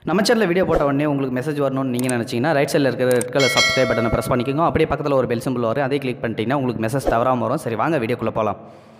நம்ம சேனலில் வீடியோ போட்ட உடனே உங்களுக்கு மெசேஜ் வரணும்னு நீங்கள் நினச்சிங்கன்னா ரைட் சைடில் இருக்கிற ரெட் கலர் சப்ஸ்கிரைப் பட்டனை ப்ரெஸ் பண்ணிக்கோங்க அப்படியே பக்கத்தில் ஒரு பெல் சிம்பிள் வரும் அதே கிளிக் பண்ணிட்டீங்கன்னா உங்களுக்கு மெசேஜ் தவறாமல் வரும் சரி வாங்க வீடியோக்குள்ளே போகலாம்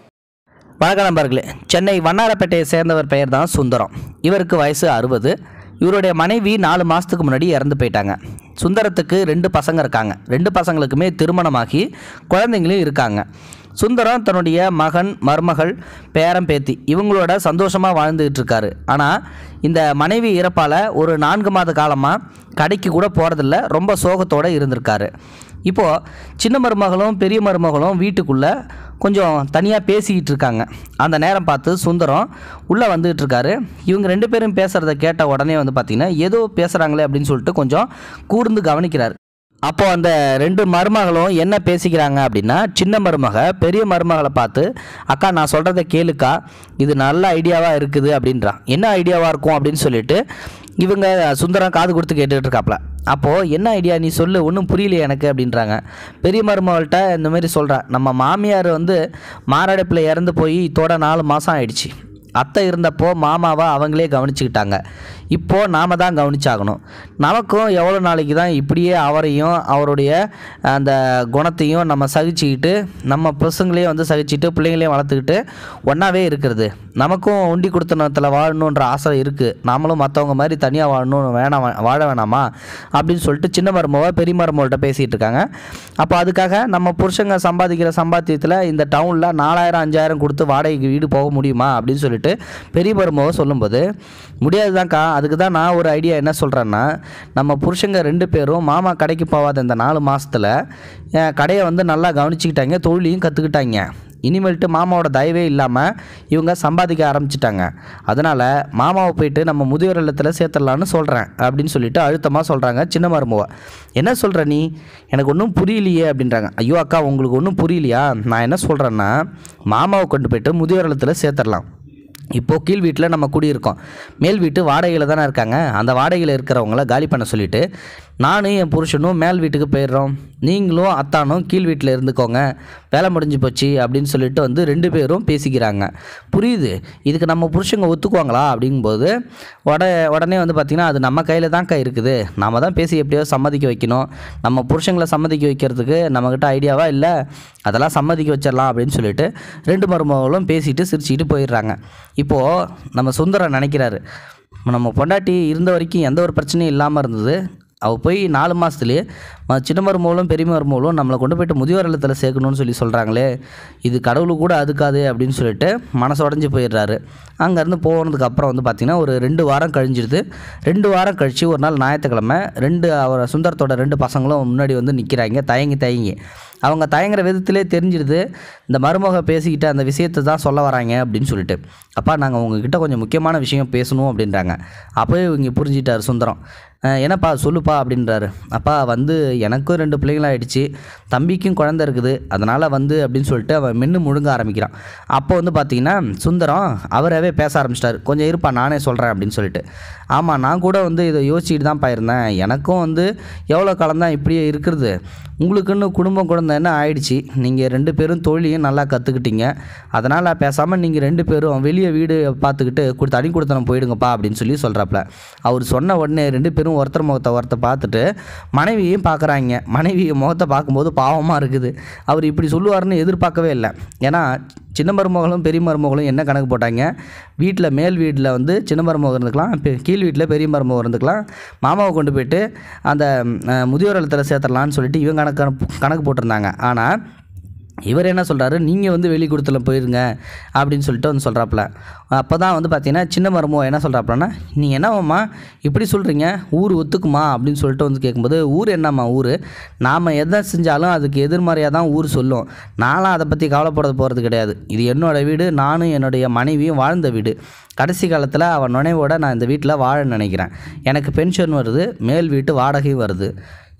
வணக்கம் நண்பர்களே சென்னை வண்ணாரப்பேட்டையை சேர்ந்தவர் பெயர் தான் சுந்தரம் இவருக்கு வயசு அறுபது இவருடைய மனைவி நாலு மாதத்துக்கு முன்னாடி இறந்து போயிட்டாங்க சுந்தரத்துக்கு ரெண்டு பசங்க இருக்காங்க ரெண்டு பசங்களுக்குமே திருமணமாகி குழந்தைங்களும் இருக்காங்க சுந்தரம் தன்னுடைய மகன் மருமகள் பேரன் பேத்தி இவங்களோட சந்தோஷமாக வாழ்ந்துகிட்டு இருக்காரு ஆனால் இந்த மனைவி இறப்பால் ஒரு நான்கு மாத காலமாக கடைக்கு கூட போகிறதில்ல ரொம்ப சோகத்தோடு இருந்திருக்காரு இப்போது சின்ன மருமகளும் பெரிய மருமகளும் வீட்டுக்குள்ளே கொஞ்சம் தனியாக பேசிக்கிட்டு இருக்காங்க அந்த நேரம் பார்த்து சுந்தரம் உள்ளே வந்துகிட்டு இருக்காரு இவங்க ரெண்டு பேரும் பேசுகிறத கேட்ட உடனே வந்து பார்த்திங்கன்னா ஏதோ பேசுகிறாங்களே அப்படின்னு சொல்லிட்டு கொஞ்சம் கூர்ந்து கவனிக்கிறார் அப்போது அந்த ரெண்டு மருமகளும் என்ன பேசிக்கிறாங்க அப்படின்னா சின்ன மருமக பெரிய மருமகளை பார்த்து அக்கா நான் சொல்கிறத கேளுக்கா இது நல்ல ஐடியாவாக இருக்குது அப்படின்றான் என்ன ஐடியாவாக இருக்கும் அப்படின்னு சொல்லிட்டு இவங்க சுந்தரம் காது கொடுத்து கேட்டுட்டு இருக்காப்ல அப்போது என்ன ஐடியா நீ சொல்லு ஒன்றும் புரியலையே எனக்கு அப்படின்றாங்க பெரிய மருமகள்கிட்ட இந்த மாதிரி சொல்கிறா நம்ம மாமியார் வந்து மாரடைப்பில் இறந்து போய் இதோட நாலு மாதம் ஆயிடுச்சு அத்தை இருந்தப்போ மாமாவை அவங்களே கவனிச்சுக்கிட்டாங்க இப்போது நாம தான் கவனிச்சாகணும் நமக்கும் எவ்வளோ நாளைக்கு தான் இப்படியே அவரையும் அவருடைய அந்த குணத்தையும் நம்ம சகிச்சுக்கிட்டு நம்ம பசங்களையும் வந்து சகிச்சுட்டு பிள்ளைங்களையும் வளர்த்துக்கிட்டு ஒன்றாவே இருக்கிறது நமக்கும் உண்டி கொடுத்தனத்தில் வாழணுன்ற ஆசை இருக்குது நாமளும் மற்றவங்க மாதிரி தனியாக வாழணும் வேணாம் வாழ வேணாமா அப்படின்னு சொல்லிட்டு சின்ன மருமவ பெரிய மருமவள்கிட்ட பேசிகிட்டு இருக்காங்க அப்போ அதுக்காக நம்ம புருஷங்க சம்பாதிக்கிற சம்பாத்தியத்தில் இந்த டவுனில் நாலாயிரம் அஞ்சாயிரம் கொடுத்து வாடகைக்கு வீடு போக முடியுமா அப்படின்னு சொல்லிட்டு பெரிய மருமவ சொல்லும்போது முடியாதுதான்க்கா அதுக்கு தான் நான் ஒரு ஐடியா என்ன சொல்கிறேன்னா நம்ம புருஷங்க ரெண்டு பேரும் மாமா கடைக்கு போகாத இந்த நாலு மாதத்தில் கடையை வந்து நல்லா கவனிச்சுக்கிட்டாங்க தொழிலையும் கற்றுக்கிட்டாங்க இனிமேல்ட்டு மாமாவோட தயவே இல்லாமல் இவங்க சம்பாதிக்க ஆரம்பிச்சிட்டாங்க அதனால் மாமாவை போயிட்டு நம்ம முதியோர் இல்லத்தில் சேர்த்துடலான்னு சொல்கிறேன் அப்படின்னு சொல்லிட்டு அழுத்தமாக சொல்கிறாங்க சின்ன மருமவ என்ன சொல்கிற நீ எனக்கு ஒன்றும் புரியலையே அப்படின்றாங்க ஐயோ அக்கா உங்களுக்கு ஒன்றும் புரியலையா நான் என்ன சொல்கிறேன்னா மாமாவை கொண்டு போயிட்டு முதியோர் இல்லத்தில் சேர்த்துடலாம் இப்போது கீழ் வீட்டில் நம்ம குடியிருக்கோம் மேல் வீட்டு வாடகையில் தானே இருக்காங்க அந்த வாடகையில் இருக்கிறவங்கள காலி பண்ண சொல்லிவிட்டு நானும் என் புருஷனும் மேல் வீட்டுக்கு போயிடுறோம் நீங்களும் அத்தானும் கீழ் வீட்டில் இருந்துக்கோங்க வேலை முடிஞ்சு போச்சு அப்படின்னு சொல்லிட்டு வந்து ரெண்டு பேரும் பேசிக்கிறாங்க புரியுது இதுக்கு நம்ம புருஷங்க ஒத்துக்குவாங்களா அப்படிங்கும்போது உட உடனே வந்து பார்த்திங்கன்னா அது நம்ம கையில் தான்க்கா இருக்குது நம்ம தான் பேசி எப்படியோ சம்மதிக்க வைக்கணும் நம்ம புருஷங்களை சம்மதிக்க வைக்கிறதுக்கு நம்மக்கிட்ட ஐடியாவா இல்லை அதெல்லாம் சம்மதிக்க வச்சிடலாம் அப்படின்னு சொல்லிட்டு ரெண்டு மருமகளும் பேசிட்டு சிரிச்சுக்கிட்டு போயிடுறாங்க இப்போது நம்ம சுந்தரம் நினைக்கிறாரு நம்ம பொண்டாட்டி இருந்த வரைக்கும் எந்த ஒரு பிரச்சனையும் இல்லாமல் இருந்தது அவள் போய் நாலு மாதத்துலேயே சின்ன மருமகளும் பெரிய மருமகளும் நம்மளை கொண்டு போயிட்டு முதியோர் இல்லத்தில் சேர்க்கணும்னு சொல்லி சொல்கிறாங்களே இது கடவுளுக்கு கூட அதுக்காது அப்படின்னு சொல்லிட்டு மனசு உடஞ்சி போயிடுறாரு அங்கேருந்து போனதுக்கு அப்புறம் வந்து பார்த்திங்கன்னா ஒரு ரெண்டு வாரம் கழிஞ்சிடுது ரெண்டு வாரம் கழித்து ஒரு நாள் ஞாயிற்றுக்கிழமை ரெண்டு அவர் சுந்தரத்தோட ரெண்டு பசங்களும் முன்னாடி வந்து நிற்கிறாங்க தயங்கி தயங்கி அவங்க தயங்குற விதத்திலே தெரிஞ்சிடுது இந்த மருமக பேசிக்கிட்டு அந்த விஷயத்தை தான் சொல்ல வராங்க அப்படின்னு சொல்லிட்டு அப்பா நாங்கள் உங்ககிட்ட கொஞ்சம் முக்கியமான விஷயம் பேசணும் அப்படின்றாங்க அப்போயே இவங்க புரிஞ்சிட்டார் சுந்தரம் "அஹ், என்னப்பா சொல்லுப்பா அப்படின்றாரு அப்பா வந்து எனக்கும் ரெண்டு பிள்ளைங்களாயிடுச்சு தம்பிக்கும் குழந்த இருக்குது அதனால் வந்து அப்படின்னு சொல்லிட்டு அவன் மென்று முழுங்க ஆரம்பிக்கிறான் அப்போ வந்து பார்த்தீங்கன்னா சுந்தரம் அவராகவே பேச ஆரம்பிச்சிட்டாரு கொஞ்சம் இருப்பா நானே சொல்கிறேன் அப்படின்னு சொல்லிட்டு ஆமாம் நான் கூட வந்து இதை யோசிச்சுட்டு தான் போயிருந்தேன் எனக்கும் வந்து எவ்வளோ காலம் தான் இப்படியே இருக்கிறது உங்களுக்குன்னு குடும்பம் குழந்தைன்னு ஆயிடுச்சு நீங்கள் ரெண்டு பேரும் தொழிலையும் நல்லா கற்றுக்கிட்டீங்க அதனால் பேசாமல் நீங்கள் ரெண்டு பேரும் வெளியே வீடு பார்த்துக்கிட்டு கொடுத்து தனி கொடுத்தனம் போயிடுங்கப்பா அப்படின்னு சொல்லி சொல்கிறாப்புல அவர் சொன்ன உடனே ரெண்டு பேரும் ஒருத்தர் முகத்தை ஒருத்தர் பார்த்துட்டு மனைவியையும் பார்க்குறாங்க மனைவி முகத்தை பார்க்கும்போது பாவமாக இருக்குது அவர் இப்படி சொல்லுவாருன்னு எதிர்பார்க்கவே இல்லை ஏன்னா சின்ன மருமகளும் பெரிய மருமகளும் என்ன கணக்கு போட்டாங்க வீட்டில் மேல் வீட்டில் வந்து சின்ன மருமகம் இருந்துக்கலாம் பெ- கீழ் வீட்டில் பெரிய மருமகம் இருந்துக்கலாம் மாமாவை கொண்டு போயிட்டு அந்த அஹ், முதியோர் இல்லத்தில் சேர்த்துடலான்னு சொல்லிட்டு இவங்க கணக்கு கணக்கு போட்டிருந்தாங்க ஆனால் இவர் என்ன சொல்கிறாரு நீங்கள் வந்து வெளி கொடுத்துல போயிருங்க அப்படின்னு சொல்லிட்டு வந்து சொல்கிறாப்புல அப்போ தான் வந்து பார்த்தீங்கன்னா சின்ன மருமகம் என்ன சொல்கிறாப்புலன்னா நீங்கள் என்னவாம்மா இப்படி சொல்கிறீங்க ஊர் ஒத்துக்குமா அப்படின்னு சொல்லிட்டு வந்து கேட்கும்போது ஊர் என்னம்மா ஊர் நாம் எதை செஞ்சாலும் அதுக்கு எதிர்மறையாக தான் ஊர் சொல்லும் நானும் அதை பற்றி கவலைப்பட போகிறது கிடையாது இது என்னோடய வீடு நானும் என்னுடைய மனைவியும் வாழ்ந்த வீடு கடைசி காலத்தில் அவன் நினைவோட நான் இந்த வீட்டில் வாழ நினைக்கிறேன் எனக்கு பென்ஷன் வருது மேல் வீட்டு வாடகையும் வருது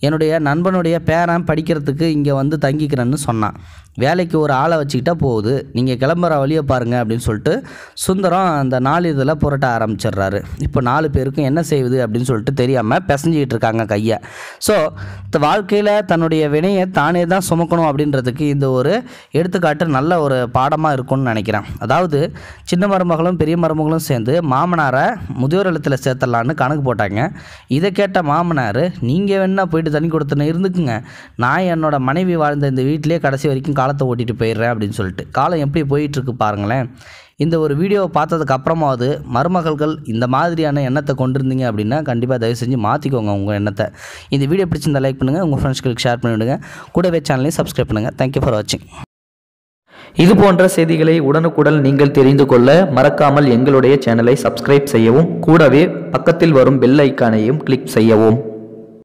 என்னுடைய நண்பனுடைய பேரன் படிக்கிறதுக்கு இங்கே வந்து தங்கிக்கிறேன்னு சொன்னான் வேலைக்கு ஒரு ஆளை வச்சுக்கிட்டா போகுது நீங்கள் கிளம்புற வழியை பாருங்கள் அப்படின்னு சொல்லிட்டு சுந்தரம் அந்த நாலு இதில் புரட்ட ஆரம்பிச்சிடுறாரு இப்போ நாலு பேருக்கும் என்ன செய்வது அப்படின்னு சொல்லிட்டு தெரியாமல் பிசைஞ்சிக்கிட்டு இருக்காங்க கையை ஸோ வாழ்க்கையில் தன்னுடைய வினையை தானே தான் சுமக்கணும் அப்படின்றதுக்கு இந்த ஒரு எடுத்துக்காட்டு நல்ல ஒரு பாடமாக இருக்கும்னு நினைக்கிறேன் அதாவது சின்ன மருமகளும் பெரிய மருமகளும் சேர்ந்து மாமனாரை முதியோர் இல்லத்தில் சேர்த்தலான்னு கணக்கு போட்டாங்க இதை கேட்ட மாமனார் நீங்கள் வேணா போயிட்டு தண்ணி கொடுத்துன்னு இருந்துக்குங்க நான் என்னோட மனைவி வாழ்ந்த இந்த வீட்டிலே கடைசி வரைக்கும் காலத்தை ஓட்டிட்டு போயிடுறேன் அப்படின்னு சொல்லிட்டு காலம் எப்படி போயிட்டுருக்கு பாருங்களேன் இந்த ஒரு வீடியோவை பார்த்ததுக்கு அப்புறமாவது மருமகள்கள் இந்த மாதிரியான எண்ணத்தை கொண்டிருந்தீங்க அப்படின்னா கண்டிப்பாக தயவு செஞ்சு மாற்றிக்கோங்க உங்கள் எண்ணத்தை இந்த வீடியோ பிடிச்சிருந்தா லைக் பண்ணுங்கள் உங்கள் ஃப்ரெண்ட்ஸ்களுக்கு ஷேர் பண்ணிவிடுங்க கூடவே சேனலையும் சப்ஸ்கிரைப் பண்ணுங்கள் தேங்க்யூ ஃபார் வாட்சிங் இது போன்ற செய்திகளை உடனுக்குடன் நீங்கள் தெரிந்து கொள்ள மறக்காமல் எங்களுடைய சேனலை சப்ஸ்கிரைப் செய்யவும் கூடவே பக்கத்தில் வரும் பெல் ஐக்கானையும் கிளிக் செய்யவும்